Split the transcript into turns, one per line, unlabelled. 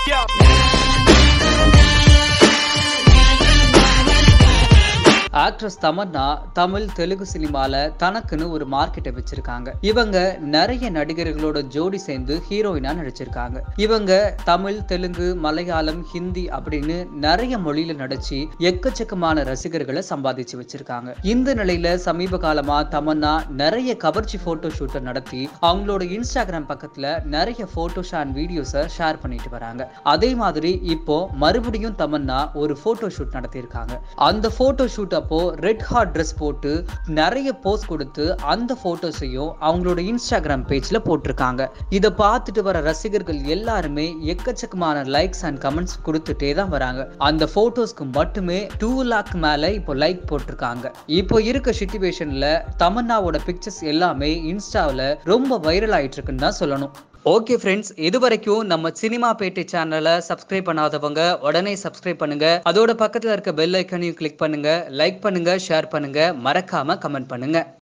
actress Tamannaah Tamil Telugu சினிமால தனக்குன்னு ஒரு மார்க்கெட்டை வச்சிருக்காங்க இவங்க நிறைய நடிகர்களோட ஜோடி சேர்ந்து ஹீரோயினா நடிச்சிருக்காங்க இவங்க தமிழ் தெலுங்கு மலையாளம் ஹிந்தி அப்படின்னு நிறைய மொழியில நடிச்சு எக்கச்சக்கமான ரசிகர்களை சம்பாதிச்சு வச்சிருக்காங்க இந்த நிலையில சமீப காலமா தமன்னா நிறைய கவர்ச்சி போட்டோ ஷூட்டை நடத்தி அவங்களோட இன்ஸ்டாகிராம் பக்கத்துல நிறைய போட்டோஸ் அண்ட் வீடியோஸை ஷேர் பண்ணிட்டு வராங்க அதே மாதிரி இப்போ மறுபடியும் தமன்னா ஒரு போட்டோ ஷூட் நடத்தியிருக்காங்க அந்த போட்டோ ஷூட் அப்போ ரெட் ஹாட் ட்ரெஸ் போட்டு நிறைய போஸ்ட் கொடுத்து அந்த போட்டோஸையும் அவங்களோட இன்ஸ்டாகிராம் பேஜ்ல போட்டிருக்காங்க இதை பார்த்துட்டு வர ரசிகர்கள் எல்லாருமே எக்கச்சக்கமான லைக்ஸ் அண்ட் கமெண்ட்ஸ் கொடுத்துட்டே தான் வராங்க அந்த போட்டோஸ்க்கு மட்டுமே டூ லேக் மேல இப்போ லைக் போட்டிருக்காங்க இப்போ இருக்க சுச்சுவேஷன்ல தமன்னாவோட பிக்சர்ஸ் எல்லாமே இன்ஸ்டாவில் ரொம்ப வைரல் ஆயிட்டு இருக்குன்னு தான் சொல்லணும் ஓகே ஃப்ரெண்ட்ஸ் இது வரைக்கும் நம்ம சினிமா பேட்டை சேனலை சப்ஸ்கிரைப் பண்ணாதவங்க உடனே சப்ஸ்கிரைப் பண்ணுங்க அதோட பக்கத்தில் இருக்க பெல் ஐக்கனையும் கிளிக் பண்ணுங்க லைக் பண்ணுங்க ஷேர் பண்ணுங்க மறக்காம கமெண்ட் பண்ணுங்க